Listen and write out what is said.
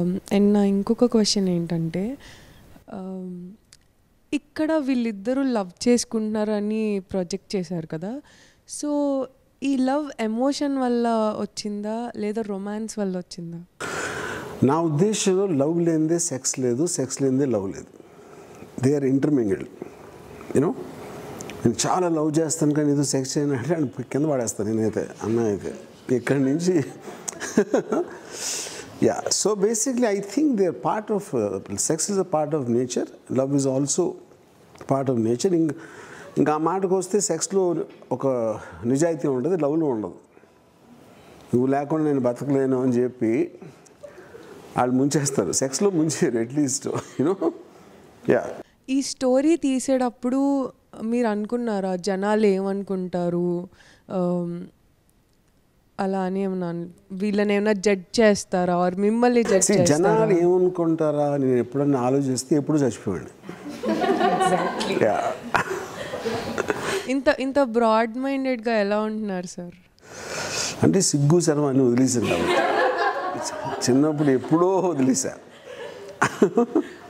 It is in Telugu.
అండ్ నా ఇంకొక క్వశ్చన్ ఏంటంటే um, ఇక్కడ వీళ్ళిద్దరూ లవ్ చేసుకుంటున్నారని ప్రొజెక్ట్ చేశారు కదా సో ఈ లవ్ ఎమోషన్ వల్ల వచ్చిందా లేదా రొమాన్స్ వల్ల వచ్చిందా నా ఉద్దేశంలో లవ్ లేనిదే సెక్స్ లేదు సెక్స్ లేనిదే లవ్ లేదు దే ఆర్ ఇంటర్మింగిల్డ్ యూనో నేను చాలా లవ్ చేస్తాను కానీ ఏదో సెక్స్ చేయను అంటే ఆయన కింద పడేస్తాను నేనైతే అన్న అయితే ఇక్కడి నుంచి yeah so basically I think they are part of sex is a part of nature love is also part of nature ఇంక ఇంకా ఆ మాటకు వస్తే సెక్స్లో ఒక నిజాయితీ ఉంటుంది లవ్లో ఉండదు నువ్వు లేకుండా నేను బతకలేను అని చెప్పి వాళ్ళు ముంచేస్తారు సెక్స్లో ముంచారు అట్లీస్ట్ యూనో యా ఈ స్టోరీ తీసేటప్పుడు మీరు అనుకున్నారా జనాలు ఏమనుకుంటారు Um, అలా అని ఏమన్నా అన్- వీళ్ళని ఏమైనా జడ్జ్ చేస్తారా ఆర్ మిమ్మల్ని జడ్జ్ See, చేస్తారా జనాలు ఏమనుకుంటారా అని నేను ఎప్పుడన్నా ఆలోచిస్తే ఎప్పుడు చచ్చిపోయాడు యా ఇంత ఇంత బ్రాడ్ మైండెడ్గా ఎలా ఉంటున్నారు సార్ అంటే సిగ్గు శరం అని వదిలేసాను కాబట్టి చిన్నప్పుడు ఎప్పుడో వదిలేసా